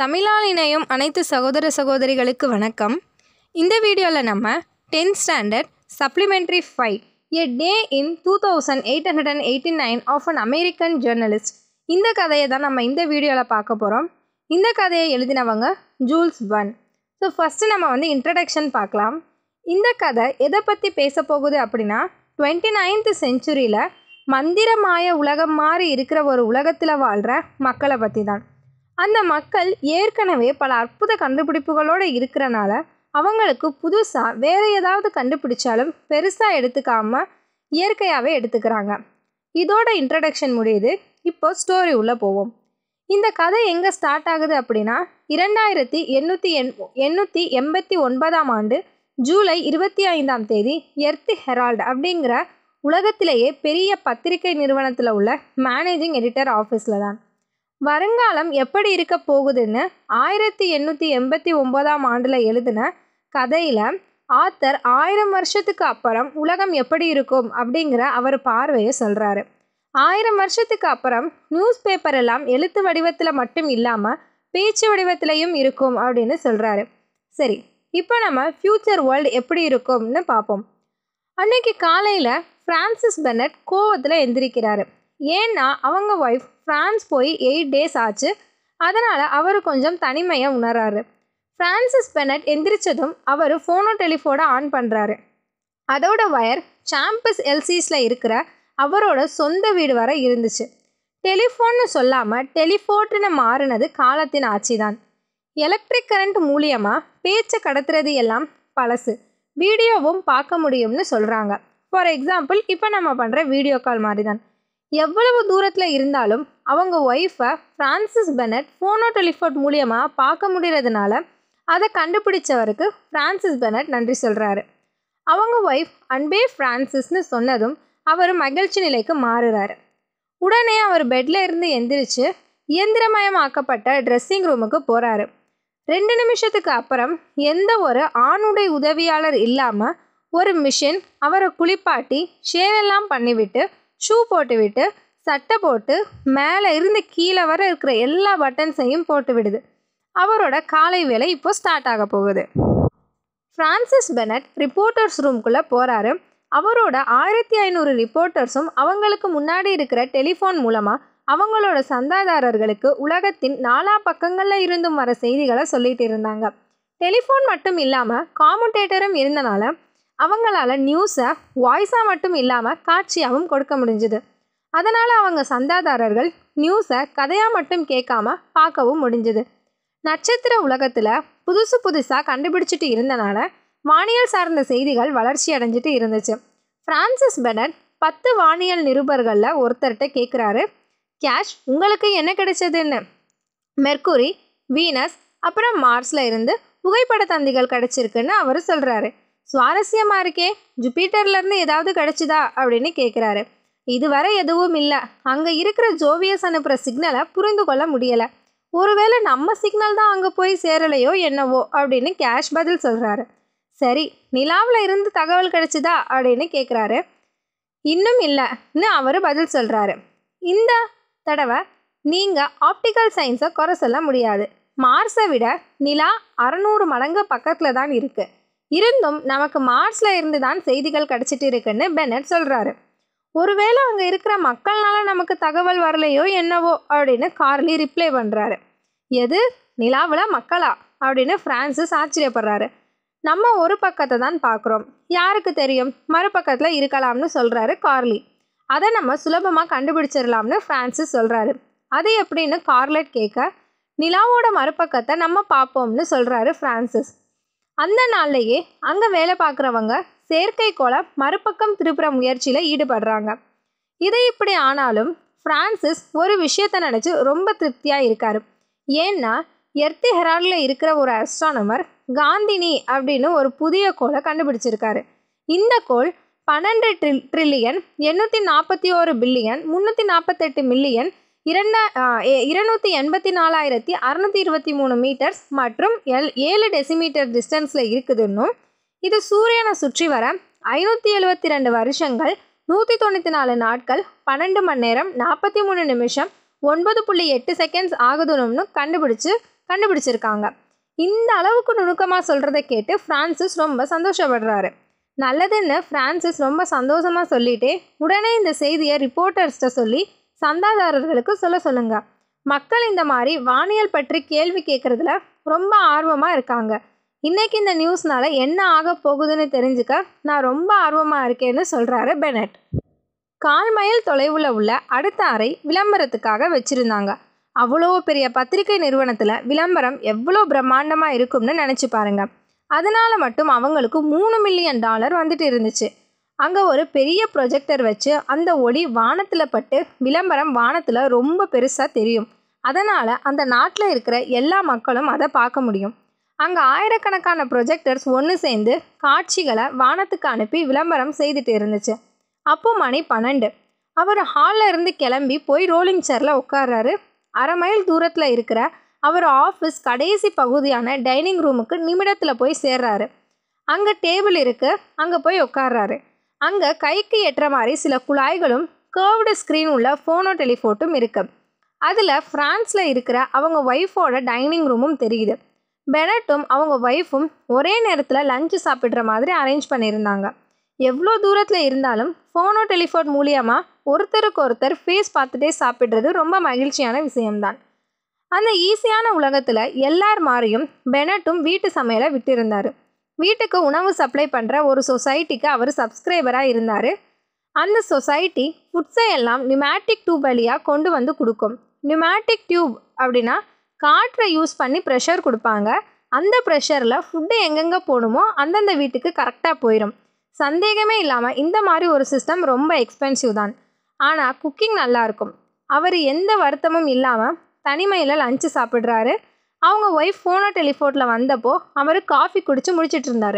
தமிழால் இணையும் அனைத்து சகோதர சகோதரிகளுக்கு வணக்கம் இந்த வீடியோவில் நம்ம tenth standard supplementary five a day in two thousand eight hundred and eighty nine of an American journalist இந்த கதையை தான் நம்ம இந்த வீடியோவில் பார்க்க போகிறோம் இந்த கதையை எழுதினவங்க ஜூல்ஸ் பன் ஸோ ஃபஸ்ட்டு நம்ம வந்து இன்ட்ரடக்ஷன் பார்க்கலாம் இந்த கதை எதை பற்றி பேச போகுது அப்படின்னா டுவெண்ட்டி நைன்த் செஞ்சுரியில் மந்திரமாய உலகம் மாதிரி இருக்கிற ஒரு உலகத்தில் வாழ்கிற மக்களை பற்றி தான் அந்த மக்கள் ஏற்கனவே பல அற்புத கண்டுபிடிப்புகளோடு இருக்கிறனால அவங்களுக்கு புதுசாக வேறு ஏதாவது கண்டுபிடிச்சாலும் பெருசாக எடுத்துக்காம இயற்கையாகவே எடுத்துக்கிறாங்க இதோட இன்ட்ரடக்ஷன் முடியுது இப்போ ஸ்டோரி உள்ளே போவோம் இந்த கதை எங்கே ஸ்டார்ட் ஆகுது அப்படின்னா இரண்டாயிரத்தி எண்ணூற்றி எண் எண்ணூற்றி எண்பத்தி ஒன்பதாம் ஆண்டு ஜூலை இருபத்தி ஐந்தாம் தேதி எர்த் ஹெரால்டு அப்படிங்கிற உலகத்திலேயே பெரிய பத்திரிகை நிறுவனத்தில் உள்ள மேனேஜிங் எடிட்டர் ஆஃபீஸில் தான் வருங்காலம் எப்படி இருக்க போகுதுன்னு ஆயிரத்தி எண்ணூற்றி எண்பத்தி ஒம்போதாம் ஆண்டில் எழுதின கதையில் ஆத்தர் ஆயிரம் வருஷத்துக்கு அப்புறம் உலகம் எப்படி இருக்கும் அப்படிங்கிற அவர் பார்வையை சொல்கிறாரு ஆயிரம் வருஷத்துக்கு அப்புறம் நியூஸ் பேப்பர் எல்லாம் எழுத்து வடிவத்தில் மட்டும் இல்லாமல் பேச்சு வடிவத்திலையும் இருக்கும் அப்படின்னு சொல்கிறாரு சரி இப்போ நம்ம ஃப்யூச்சர் வேர்ல்டு எப்படி இருக்கும்னு பார்ப்போம் அன்னைக்கு காலையில் ஃப்ரான்சிஸ் பெனட் கோவத்தில் எந்திரிக்கிறாரு ஏன்னா அவங்க ஒய்ஃப் ஃப்ரான்ஸ் போய் எயிட் டேஸ் ஆச்சு அதனால் அவர் கொஞ்சம் தனிமையை உணராரு ஃப்ரான்சிஸ் பெனட் எந்திரிச்சதும் அவர் ஃபோனோ டெலிஃபோனை ஆன் பண்ணுறாரு அதோட வயர் சாம்பஸ் எல்சிஸில் இருக்கிற அவரோட சொந்த வீடு வரை இருந்துச்சு டெலிஃபோன்னு சொல்லாமல் டெலிஃபோட்டுன்னு மாறினது காலத்தின் ஆட்சி தான் எலக்ட்ரிக் கரண்ட் மூலியமாக பேச்சை கடத்துறது எல்லாம் பழசு வீடியோவும் பார்க்க முடியும்னு சொல்கிறாங்க ஃபார் எக்ஸாம்பிள் இப்போ நம்ம பண்ணுற வீடியோ கால் மாதிரி தான் எவ்வளவு தூரத்தில் இருந்தாலும் அவங்க ஒய்ஃபை ஃப்ரான்சிஸ் பெனட் ஃபோனோ டெலிஃபோட் மூலியமாக பார்க்க முடியறதுனால அதை கண்டுபிடிச்சவருக்கு ஃப்ரான்சிஸ் பெனட் நன்றி சொல்கிறாரு அவங்க ஒய்ஃப் அன்பே ஃப்ரான்சிஸ்னு சொன்னதும் அவர் மகிழ்ச்சி நிலைக்கு மாறுறாரு உடனே அவர் பெட்டில் இருந்து எந்திரிச்சு இயந்திரமயமாக்கப்பட்ட ட்ரெஸ்ஸிங் ரூமுக்கு போகிறாரு ரெண்டு நிமிஷத்துக்கு அப்புறம் எந்த ஒரு ஆணுடை உதவியாளர் இல்லாமல் ஒரு மிஷின் அவரை குளிப்பாட்டி ஷேவெல்லாம் பண்ணிவிட்டு ஷூ போட்டுவிட்டு சட்டை போட்டு மேலே இருந்து கீழே வர இருக்கிற எல்லா பட்டன்ஸையும் போட்டு விடுது அவரோட காலை வேலை இப்போ ஸ்டார்ட் ஆக போகுது ஃப்ரான்சிஸ் பெனட் ரிப்போர்ட்டர்ஸ் ரூம்குள்ளே போகிறாரு அவரோட ஆயிரத்தி ஐநூறு ரிப்போர்ட்டர்ஸும் அவங்களுக்கு முன்னாடி இருக்கிற டெலிஃபோன் மூலமாக அவங்களோட சந்தாதாரர்களுக்கு உலகத்தின் நாலா பக்கங்களில் இருந்தும் வர செய்திகளை சொல்லிட்டு இருந்தாங்க டெலிஃபோன் மட்டும் இல்லாமல் காமுடேட்டரும் இருந்தனால அவங்களால நியூஸை வாய்ஸாக மட்டும் இல்லாமல் காட்சியாகவும் கொடுக்க முடிஞ்சுது அதனால் அவங்க சந்தாதாரர்கள் நியூஸை கதையாக மட்டும் கேட்காம பார்க்கவும் முடிஞ்சுது நட்சத்திர உலகத்தில் புதுசு புதுசாக கண்டுபிடிச்சிட்டு இருந்தனால வானியல் சார்ந்த செய்திகள் வளர்ச்சி அடைஞ்சிட்டு இருந்துச்சு ஃப்ரான்சிஸ் பெனட் பத்து வானியல் நிருபர்களில் ஒருத்தர்கிட்ட கேட்குறாரு கேஷ் உங்களுக்கு என்ன கிடைச்சதுன்னு மெர்க்குரி வீனஸ் அப்புறம் மார்ஸில் இருந்து புகைப்பட தந்திகள் கிடச்சிருக்குன்னு அவர் சொல்கிறாரு சுவாரஸ்யமாக இருக்கே ஜூபிட்டர்லேருந்து ஏதாவது கிடச்சிதா அப்படின்னு கேட்குறாரு இதுவரை எதுவும் இல்லை அங்கே இருக்கிற ஜோவியஸ் அனுப்புகிற சிக்னலை புரிந்து கொள்ள முடியலை ஒருவேளை நம்ம சிக்னல் தான் அங்கே போய் சேரலையோ என்னவோ அப்படின்னு கேஷ் பதில் சொல்கிறாரு சரி நிலாவில் இருந்து தகவல் கிடைச்சிதா அப்படின்னு கேட்குறாரு இன்னும் இல்லைன்னு அவர் பதில் சொல்கிறாரு இந்த தடவை நீங்கள் ஆப்டிக்கல் சயின்ஸை குறை சொல்ல முடியாது மார்ஸை விட நிலா அறநூறு மடங்கு பக்கத்தில் தான் இருக்குது இருந்தும் நமக்கு மார்ஸில் இருந்து தான் செய்திகள் கிடச்சிட்டு இருக்குன்னு பெனட் சொல்கிறாரு ஒருவேளை அங்கே இருக்கிற மக்கள்னால நமக்கு தகவல் வரலையோ என்னவோ அப்படின்னு கார்லி ரிப்ளை பண்ணுறாரு எது நிலாவில் மக்களா அப்படின்னு ஃப்ரான்சிஸ் ஆச்சரியப்படுறாரு நம்ம ஒரு பக்கத்தை தான் பார்க்குறோம் யாருக்கு தெரியும் மறுபக்கத்தில் இருக்கலாம்னு சொல்கிறாரு கார்லி அதை நம்ம சுலபமாக கண்டுபிடிச்சிடலாம்னு ஃப்ரான்சிஸ் சொல்கிறாரு அது எப்படின்னு கார்லெட் கேட்க நிலாவோட மறுபக்கத்தை நம்ம பார்ப்போம்னு சொல்கிறாரு ஃப்ரான்சிஸ் அந்த நாள்லையே அங்கே வேலை பார்க்குறவங்க செயற்கைக்கோளை மறுபக்கம் திருப்புற முயற்சியில் ஈடுபடுறாங்க இது இப்படி ஆனாலும் ஃப்ரான்சிஸ் ஒரு விஷயத்தை நினச்சி ரொம்ப திருப்தியாக இருக்கார் ஏன்னா எர்த்தி ஹெரால்டில் இருக்கிற ஒரு அஸ்ட்ரானமர் காந்தினி அப்படின்னு ஒரு புதிய கோளை கண்டுபிடிச்சிருக்காரு இந்த கோள் பன்னெண்டு ட்ரில் ட்ரில்லியன் எண்ணூற்றி நாற்பத்தி ஒரு பில்லியன் முந்நூற்றி நாற்பத்தெட்டு மில்லியன் இரண்டா இருநூற்றி எண்பத்தி நாலாயிரத்தி அறநூற்றி இருபத்தி மூணு மீட்டர்ஸ் மற்றும் எல் ஏழு டெசிமீட்டர் டிஸ்டன்ஸில் இருக்குதுன்னும் இது சூரியனை சுற்றி வர ஐநூற்றி எழுபத்தி ரெண்டு வருஷங்கள் நூற்றி தொண்ணூற்றி நாலு நாட்கள் பன்னெண்டு மணி நேரம் நாற்பத்தி மூணு நிமிஷம் ஒன்பது புள்ளி எட்டு செகண்ட்ஸ் ஆகுதுன்னு கண்டுபிடிச்சு கண்டுபிடிச்சிருக்காங்க இந்த அளவுக்கு நுணுக்கமாக சொல்கிறத கேட்டு ஃப்ரான்சிஸ் ரொம்ப சந்தோஷப்படுறாரு நல்லதுன்னு ஃப்ரான்சிஸ் ரொம்ப சந்தோஷமாக சொல்லிட்டே உடனே இந்த செய்தியை ரிப்போர்ட்டர்ஸ்கிட்ட சொல்லி சந்தாதாரர்களுக்கு சொல்ல சொல்லுங்க மக்கள் இந்த மாதிரி வானியல் பற்றி கேள்வி கேட்குறதுல ரொம்ப ஆர்வமாக இருக்காங்க இன்னைக்கு இந்த நியூஸ்னால என்ன ஆக போகுதுன்னு தெரிஞ்சுக்க நான் ரொம்ப ஆர்வமாக இருக்கேன்னு சொல்கிறாரு பெனட் கால் மைல் தொலைவில் உள்ள அடுத்த அறை விளம்பரத்துக்காக வச்சுருந்தாங்க அவ்வளோ பெரிய பத்திரிகை நிறுவனத்தில் விளம்பரம் எவ்வளோ பிரம்மாண்டமாக இருக்கும்னு நினச்சி பாருங்க அதனால் மட்டும் அவங்களுக்கு மூணு மில்லியன் டாலர் வந்துட்டு இருந்துச்சு அங்கே ஒரு பெரிய ப்ரொஜெக்டர் வச்சு அந்த ஒளி வானத்தில் பட்டு விளம்பரம் வானத்தில் ரொம்ப பெருசாக தெரியும் அதனால் அந்த நாட்டில் இருக்கிற எல்லா மக்களும் அதை பார்க்க முடியும் அங்கே ஆயிரக்கணக்கான ப்ரொஜெக்டர்ஸ் ஒன்று சேர்ந்து காட்சிகளை வானத்துக்கு அனுப்பி விளம்பரம் செய்துட்டு இருந்துச்சு அப்போ மணி பன்னெண்டு அவர் ஹாலில் இருந்து கிளம்பி போய் ரோலிங் சேரில் உட்கார்றாரு அரை மைல் தூரத்தில் இருக்கிற அவர் ஆஃபீஸ் கடைசி பகுதியான டைனிங் ரூமுக்கு நிமிடத்தில் போய் சேர்றாரு அங்கே டேபிள் இருக்குது அங்கே போய் உட்கார்றாரு அங்கே கைக்கு எட்டுற மாதிரி சில குழாய்களும் கேர்வ்டு ஸ்க்ரீன் உள்ள ஃபோனோ டெலிஃபோட்டும் இருக்கு அதில் ஃப்ரான்ஸில் இருக்கிற அவங்க ஒய்ஃபோட டைனிங் ரூமும் தெரியுது பெனட்டும் அவங்க ஒய்ஃபும் ஒரே நேரத்தில் லஞ்சு சாப்பிட்ற மாதிரி அரேஞ்ச் பண்ணியிருந்தாங்க எவ்வளோ தூரத்தில் இருந்தாலும் ஃபோனோ டெலிஃபோன் மூலியமாக ஒருத்தருக்கு ஒருத்தர் ஃபேஸ் பார்த்துட்டே சாப்பிட்றது ரொம்ப மகிழ்ச்சியான விஷயம்தான் அந்த ஈஸியான உலகத்தில் எல்லார் மாதிரியும் பெனட்டும் வீட்டு சமையலை விட்டிருந்தார் வீட்டுக்கு உணவு சப்ளை பண்ணுற ஒரு சொசைட்டிக்கு அவர் சப்ஸ்கிரைபராக இருந்தார் அந்த சொசைட்டி ஃபுட்ஸை எல்லாம் நியூமேட்டிக் டியூப் வழியாக கொண்டு வந்து கொடுக்கும் நியூமேட்டிக் டியூப் அப்படின்னா காற்றை யூஸ் பண்ணி ப்ரெஷர் கொடுப்பாங்க அந்த ப்ரெஷரில் ஃபுட்டு எங்கெங்கே போகணுமோ அந்தந்த வீட்டுக்கு கரெக்டாக போயிடும் சந்தேகமே இல்லாமல் இந்த மாதிரி ஒரு சிஸ்டம் ரொம்ப எக்ஸ்பென்சிவ் தான் ஆனால் குக்கிங் நல்லாயிருக்கும் அவர் எந்த வருத்தமும் இல்லாமல் தனிமையில் லஞ்சு சாப்பிட்றாரு அவங்க ஒய்ஃப் ஃபோனோ டெலிஃபோனில் வந்தப்போ அவர் காஃபி குடித்து முடிச்சிட்டு இருந்தார்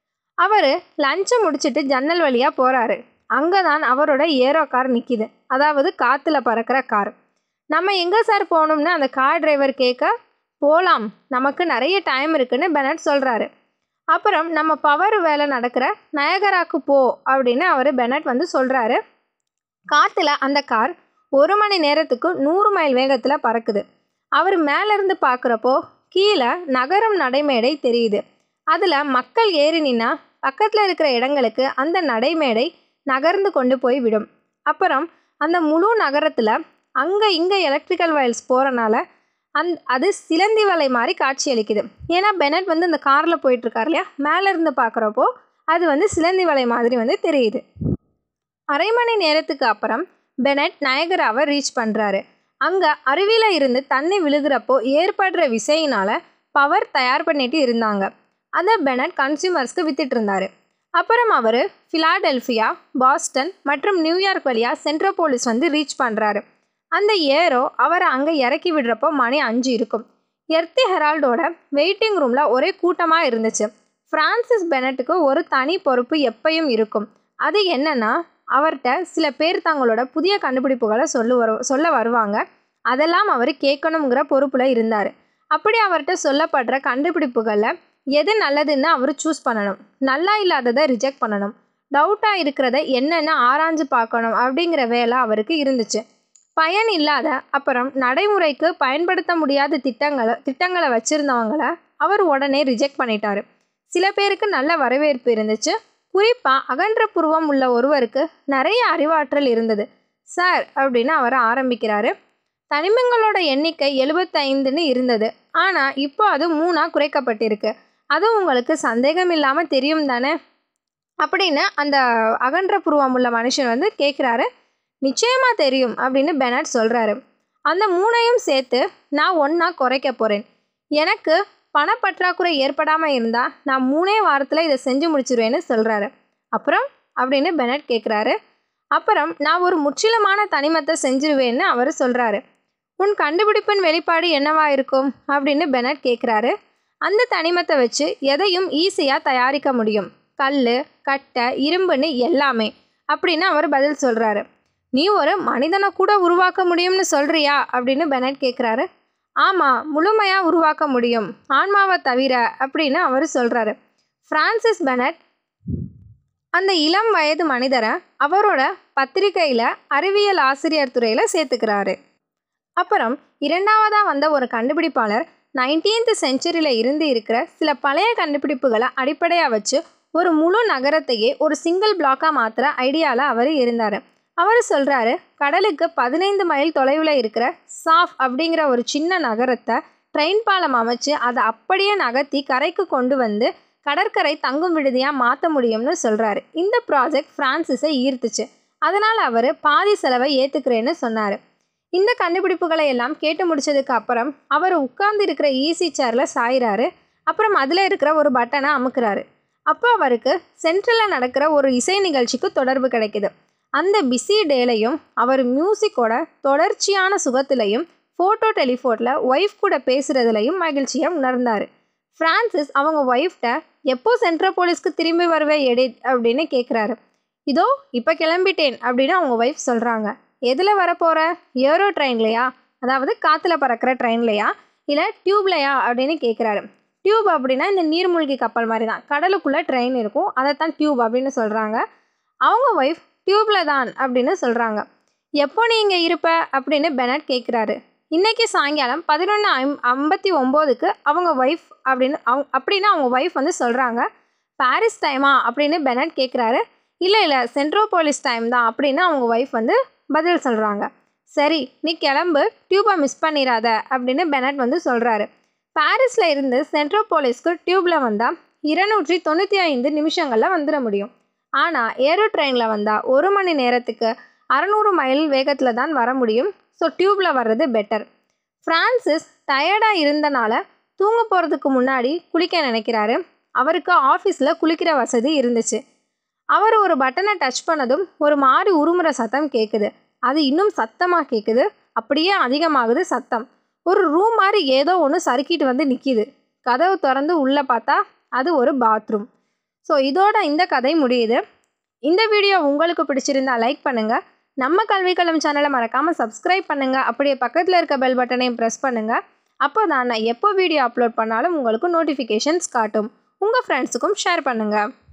அவர் லஞ்சை முடிச்சிட்டு ஜன்னல் வழியாக போகிறாரு அங்கே தான் அவரோட ஏரோ கார் நிற்கிது அதாவது காற்றுல பறக்கிற கார் நம்ம எங்கே சார் போகணும்னு அந்த கார் டிரைவர் கேட்க போகலாம் நமக்கு நிறைய டைம் இருக்குன்னு பெனட் சொல்கிறாரு அப்புறம் நம்ம பவர் வேலை நடக்கிற நயகராக்கு போ அப்படின்னு அவர் பெனட் வந்து சொல்கிறாரு காற்றுல அந்த கார் ஒரு மணி நேரத்துக்கு நூறு மைல் வேகத்தில் பறக்குது அவர் மேலேருந்து பார்க்குறப்போ கீழே நகரம் நடைமேடை தெரியுது அதில் மக்கள் ஏறி நின்னா பக்கத்தில் இருக்கிற இடங்களுக்கு அந்த நடைமேடை நகர்ந்து கொண்டு போய் விடும் அப்புறம் அந்த முழு நகரத்தில் அங்கே இங்கே எலக்ட்ரிக்கல் வயல்ஸ் போகிறனால அந் அது சிலந்தி வலை மாதிரி காட்சி அளிக்குது ஏன்னா பெனட் வந்து இந்த காரில் போயிட்டுருக்கார் இல்லையா மேலேருந்து பார்க்குறப்போ அது வந்து சிலந்தி வலை மாதிரி வந்து தெரியுது அரை மணி நேரத்துக்கு அப்புறம் பெனட் நயகராவை ரீச் பண்ணுறாரு அங்கே அருவியில் இருந்து தண்ணி விழுகிறப்போ ஏற்படுற விசையினால் பவர் தயார் பண்ணிட்டு இருந்தாங்க அதை பெனட் கன்சியூமர்ஸ்க்கு வித்துட்டு இருந்தார் அப்புறம் அவர் ஃபிலாடெல்ஃபியா பாஸ்டன் மற்றும் நியூயார்க் வழியாக சென்ட்ரோபோலிஸ் வந்து ரீச் பண்ணுறாரு அந்த ஏரோ அவரை அங்கே இறக்கி விடுறப்போ மணி அஞ்சு இருக்கும் எர்த்தி ஹெரால்டோட வெயிட்டிங் ரூமில் ஒரே கூட்டமாக இருந்துச்சு ஃப்ரான்சிஸ் பெனட்டுக்கு ஒரு தனி பொறுப்பு எப்பயும் இருக்கும் அது என்னன்னா அவர்கிட்ட சில பேர் தங்களோட புதிய கண்டுபிடிப்புகளை சொல்லு வரு சொல்ல வருவாங்க அதெல்லாம் அவர் கேட்கணுங்கிற பொறுப்பில் இருந்தார் அப்படி அவர்கிட்ட சொல்லப்படுற கண்டுபிடிப்புகளில் எது நல்லதுன்னு அவர் சூஸ் பண்ணணும் நல்லா இல்லாததை ரிஜெக்ட் பண்ணணும் டவுட்டாக இருக்கிறத என்னென்னு ஆராய்ஞ்சு பார்க்கணும் அப்படிங்கிற வேலை அவருக்கு இருந்துச்சு பயன் இல்லாத அப்புறம் நடைமுறைக்கு பயன்படுத்த முடியாத திட்டங்களை திட்டங்களை வச்சுருந்தவங்கள அவர் உடனே ரிஜெக்ட் பண்ணிட்டாரு சில பேருக்கு நல்ல வரவேற்பு இருந்துச்சு குறிப்பாக அகன்ற புருவம் உள்ள ஒருவருக்கு நிறைய அறிவாற்றல் இருந்தது சார் அப்படின்னு அவர் ஆரம்பிக்கிறாரு தனிமங்களோட எண்ணிக்கை எழுபத்தைந்துன்னு இருந்தது ஆனால் இப்போ அது மூணாக குறைக்கப்பட்டிருக்கு அது உங்களுக்கு சந்தேகம் இல்லாமல் தெரியும் தானே அப்படின்னு அந்த அகன்ற புருவம் உள்ள மனுஷன் வந்து கேட்குறாரு நிச்சயமாக தெரியும் அப்படின்னு பெனட் சொல்கிறாரு அந்த மூணையும் சேர்த்து நான் ஒன்றா குறைக்க போகிறேன் எனக்கு பணப்பற்றாக்குறை ஏற்படாமல் இருந்தால் நான் மூணே வாரத்தில் இதை செஞ்சு முடிச்சிருவேன்னு சொல்கிறாரு அப்புறம் அப்படின்னு பெனட் கேட்குறாரு அப்புறம் நான் ஒரு முற்றிலுமான தனிமத்தை செஞ்சிருவேன்னு அவர் சொல்கிறாரு உன் கண்டுபிடிப்பின் வெளிப்பாடு என்னவா இருக்கும் அப்படின்னு பெனட் கேட்குறாரு அந்த தனிமத்தை வச்சு எதையும் ஈஸியாக தயாரிக்க முடியும் கல் கட்டை இரும்புன்னு எல்லாமே அப்படின்னு அவர் பதில் சொல்கிறாரு நீ ஒரு மனிதனை கூட உருவாக்க முடியும்னு சொல்கிறியா அப்படின்னு பெனட் கேட்குறாரு ஆமாம் முழுமையாக உருவாக்க முடியும் ஆன்மாவை தவிர அப்படின்னு அவர் சொல்கிறாரு ஃப்ரான்சிஸ் பெனட் அந்த இளம் வயது மனிதரை அவரோட பத்திரிகையில் அறிவியல் ஆசிரியர் துறையில் சேர்த்துக்கிறாரு அப்புறம் இரண்டாவதாக வந்த ஒரு கண்டுபிடிப்பாளர் நைன்டீன்த் செஞ்சுரியில் இருந்து இருக்கிற சில பழைய கண்டுபிடிப்புகளை அடிப்படையாக வச்சு ஒரு முழு நகரத்தையே ஒரு சிங்கிள் பிளாக்காக மாற்றுற ஐடியாவில் அவர் இருந்தார் அவர் சொல்கிறாரு கடலுக்கு பதினைந்து மைல் தொலைவில் இருக்கிற சாஃப் அப்படிங்கிற ஒரு சின்ன நகரத்தை ட்ரெயின் பாலம் அமைச்சு அதை அப்படியே நகர்த்தி கரைக்கு கொண்டு வந்து கடற்கரை தங்கும் விடுதியாக மாற்ற முடியும்னு சொல்கிறாரு இந்த ப்ராஜெக்ட் ஃப்ரான்சிஸை ஈர்த்துச்சு அதனால் அவர் பாதி செலவை ஏற்றுக்கிறேன்னு சொன்னார் இந்த கண்டுபிடிப்புகளை எல்லாம் கேட்டு முடிச்சதுக்கு அப்புறம் அவர் உட்கார்ந்து இருக்கிற ஈஸி சேரில் சாயிறாரு அப்புறம் அதில் இருக்கிற ஒரு பட்டனை அமுக்குறாரு அப்போ அவருக்கு சென்ட்ரலில் நடக்கிற ஒரு இசை நிகழ்ச்சிக்கு தொடர்பு கிடைக்குது அந்த பிஸி டேலையும் அவர் மியூசிக்கோட தொடர்ச்சியான சுகத்திலையும் ஃபோட்டோ டெலிஃபோனில் ஒய்ஃப் கூட பேசுகிறதுலையும் மகிழ்ச்சியை உணர்ந்தார் ஃப்ரான்சிஸ் அவங்க ஒய்ஃப்ட எப்போ சென்ட்ரல் போலீஸ்க்கு திரும்பி வருவே எடிட் அப்படின்னு கேட்குறாரு இதோ இப்போ கிளம்பிட்டேன் அப்படின்னு அவங்க ஒய்ஃப் சொல்கிறாங்க எதில் வரப்போகிற ஏரோ ட்ரெயின்லையா அதாவது காற்றுல பறக்கிற ட்ரெயின்லையா இல்லை டியூப்லையா அப்படின்னு கேட்குறாரு டியூப் அப்படின்னா இந்த நீர்மூழ்கி கப்பல் மாதிரி தான் கடலுக்குள்ளே ட்ரெயின் இருக்கும் அதைத்தான் டியூப் அப்படின்னு சொல்கிறாங்க அவங்க ஒய்ஃப் டியூப்பில் தான் அப்படின்னு சொல்கிறாங்க எப்போ நீ இங்கே இருப்ப அப்படின்னு பெனட் கேட்குறாரு இன்றைக்கி சாயங்காலம் பதினொன்று ஐம் ஐம்பத்தி ஒம்போதுக்கு அவங்க ஒய்ஃப் அப்படின்னு அவங்க அப்படின்னு அவங்க ஒய்ஃப் வந்து சொல்கிறாங்க பாரிஸ் டைமா அப்படின்னு பெனட் கேட்குறாரு இல்லை இல்லை சென்ட்ரோபோலிஸ் டைம் தான் அப்படின்னு அவங்க ஒய்ஃப் வந்து பதில் சொல்கிறாங்க சரி நீ கிளம்பு டியூப்பை மிஸ் பண்ணிடாத அப்படின்னு பெனட் வந்து சொல்கிறாரு பாரிஸில் இருந்து சென்ட்ரோபோலிஸ்க்கு டியூப்பில் வந்தால் இருநூற்றி தொண்ணூற்றி ஐந்து நிமிஷங்களில் வந்துட முடியும் ஆனால் ஏரோ ட்ரெயினில் வந்தால் ஒரு மணி நேரத்துக்கு அறநூறு மைல் வேகத்தில் தான் வர முடியும் ஸோ டியூப்பில் வர்றது பெட்டர் ஃப்ரான்சிஸ் டயர்டாக இருந்தனால தூங்க போகிறதுக்கு முன்னாடி குளிக்க நினைக்கிறாரு அவருக்கு ஆஃபீஸில் குளிக்கிற வசதி இருந்துச்சு அவர் ஒரு பட்டனை டச் பண்ணதும் ஒரு மாதிரி உருமுறை சத்தம் கேட்குது அது இன்னும் சத்தமாக கேட்குது அப்படியே அதிகமாகுது சத்தம் ஒரு ரூம் மாதிரி ஏதோ ஒன்று சறுக்கிட்டு வந்து நிற்கிது கதவு திறந்து உள்ளே பார்த்தா அது ஒரு பாத்ரூம் ஸோ இதோட இந்த கதை முடியுது இந்த வீடியோ உங்களுக்கு பிடிச்சிருந்தா லைக் பண்ணுங்கள் நம்ம கல்விக்களம் சேனலை மறக்காமல் சப்ஸ்கிரைப் பண்ணுங்கள் அப்படியே பக்கத்தில் இருக்க பெல் பட்டனையும் ப்ரெஸ் பண்ணுங்கள் அப்போ தான் நான் எப்போ வீடியோ அப்லோட் பண்ணாலும் உங்களுக்கு நோட்டிஃபிகேஷன்ஸ் காட்டும் உங்கள் ஃப்ரெண்ட்ஸுக்கும் ஷேர் பண்ணுங்கள்